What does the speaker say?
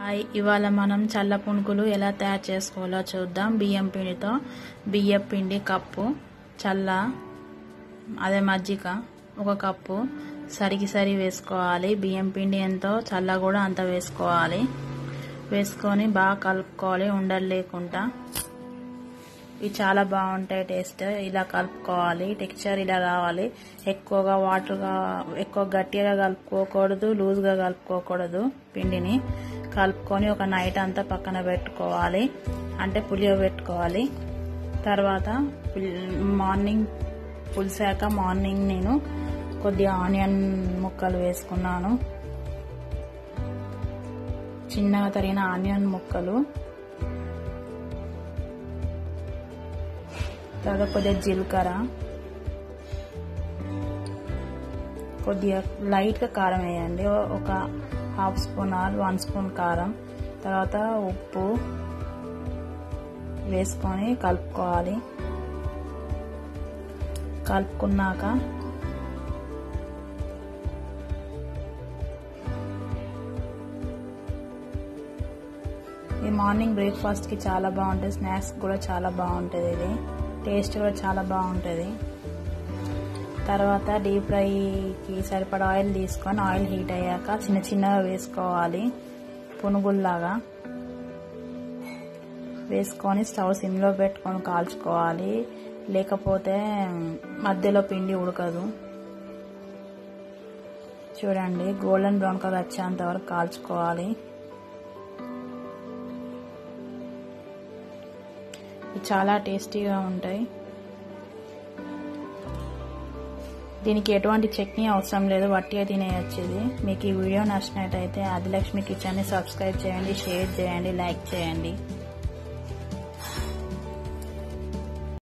hi ఇవాళ మనం చల్ల పునుకులు ఎలా తయారు చేసుకోవాలో చూద్దాం బియ్యం పిండితో బియ్యం పిండి కప్పు చల్ల అదే మజ్జిగ ఒక కప్పు సరికి సరి వేసుకోవాలి బియ్యం పిండి ఎంతో చల్ల కూడా అంత వేసుకోవాలి వేసుకొని బాగా కలుపుకోవాలి ఉండలు లేకుండా ఇవి చాలా బాగుంటాయి టేస్ట్ ఇలా కలుపుకోవాలి టెక్స్చర్ ఇలా రావాలి ఎక్కువగా వాటర్గా ఎక్కువ గట్టిగా కలుపుకోకూడదు లూజ్గా కలుపుకోకూడదు పిండిని కలుపుకొని ఒక నైట్ అంతా పక్కన పెట్టుకోవాలి అంటే పులియో పెట్టుకోవాలి తర్వాత మార్నింగ్ పులిసాక మార్నింగ్ నేను కొద్దిగా ఆనియన్ ముక్కలు వేసుకున్నాను చిన్నగా తరిగిన ఆనియన్ ముక్కలు తర్వాత కొద్దిగా జీలకర్ర కొద్దిగా లైట్గా కారం వేయండి ఒక half spoon or one spoon కారం తర్వాత ఉప్పు వేసుకొని కలుపుకోవాలి కలుపుకున్నాక ఈ మార్నింగ్ బ్రేక్ఫాస్ట్కి చాలా బాగుంటుంది స్నాక్స్ కూడా చాలా బాగుంటుంది ఇది టేస్ట్ కూడా చాలా బాగుంటుంది తర్వాత డీప్ ఫ్రైకి సరిపడా ఆయిల్ తీసుకొని ఆయిల్ హీట్ అయ్యాక చిన్న చిన్నగా వేసుకోవాలి పునుగుల్లాగా వేసుకొని స్టవ్ సిమ్లో పెట్టుకొని కాల్చుకోవాలి లేకపోతే మధ్యలో పిండి ఉడకదు చూడండి గోల్డెన్ బ్రౌన్ కలర్ వచ్చేంత వరకు కాల్చుకోవాలి చాలా టేస్టీగా ఉంటాయి దీనికి ఎటువంటి చట్నీ అవసరం లేదు వట్టిగా తినేయచ్చు ఇది మీకు ఈ వీడియో నచ్చినట్టయితే ఆదిలక్ష్మి కిచెన్ని సబ్స్క్రైబ్ చేయండి షేర్ చేయండి లైక్ చేయండి